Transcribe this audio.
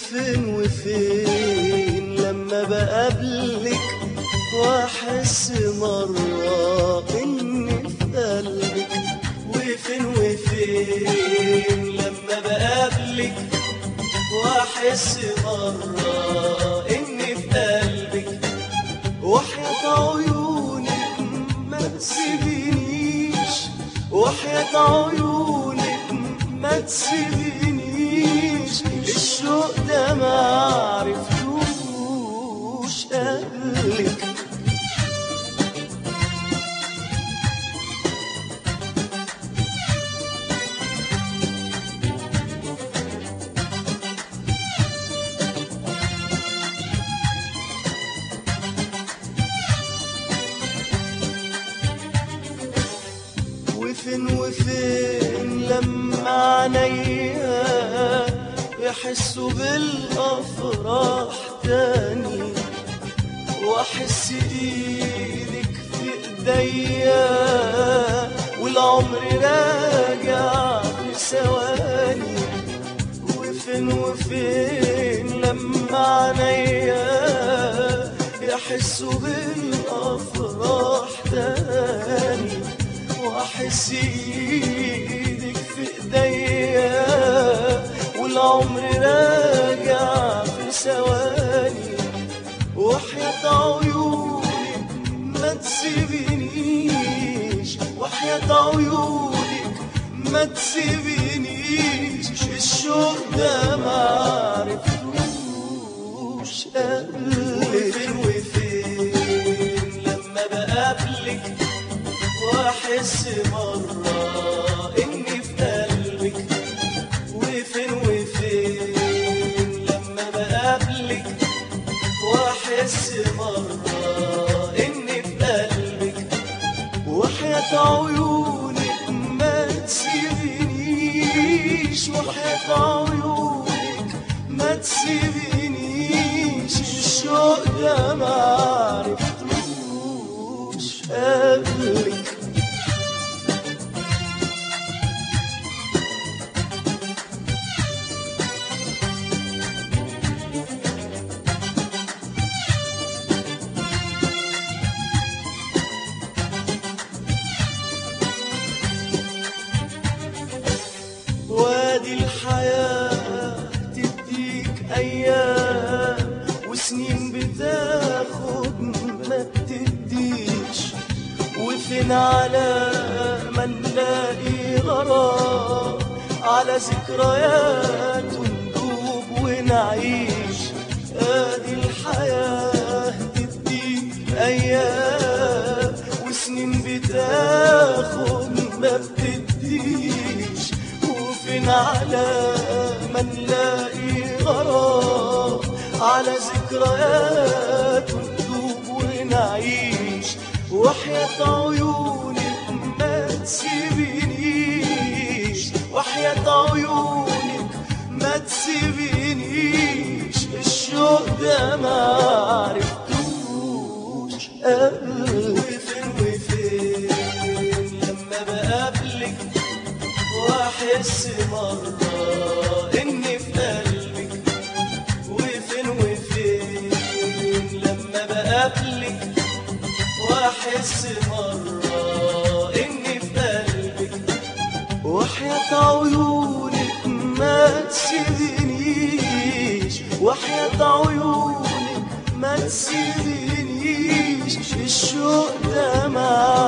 وفين وفين لما بقابلك واحس مرة اني في قلبك وفين وفين لما بقابلك واحس مرة اني في قلبك وحياة عيونك ما تسيبنيش وحياة عيونك ما تسيبنيش الشوق ده ما عرفتوش قبلك وفين وفين لما عينيا يحسوا بالافراح تاني واحس ايدك في ايديا والعمر راجع في ثواني وفين وفين لما عينيا يحسوا بالافراح تاني واحس ايدك في ايديا والعمر راجع في ثواني وحياة عيونك ما تسيبنيش وحياة عيونك ما تسيبنيش الشوق ده ما عرفتوش قبلك وفين وفين لما بقابلك واحس مرة اني في قلبك وفين وفين لما بقابلك واحس مرة اني في قلبك وحياة عيونك ما تسيبنيش وحياة عيونك ما تسيبنيش الشوق ده ما عرفتوش قبلك وادي الحياة تديك أيام وسنين بتاخد ما بتديش وفين على ما نلاقي غرام على ذكريات وندوب ونعيش ادي الحياة تديك أيام وسنين بتاخد ما بتديش وفين على ما نلاقي غرام على ذكريات وندوب ونعيش وحياة عيونك ما تسيبنيش وحياة عيونك ما تسيبنيش الشوق ده ما عرفتوش قبلك وفين وفين لما بقابلك واحس مرة اني في قلبك وفين وفين لما بقابلك واحس مرة اني في قلبك وحياة عيونك ما تسيبنيش وحياة عيونك ما تسيبنيش الشوق ده ما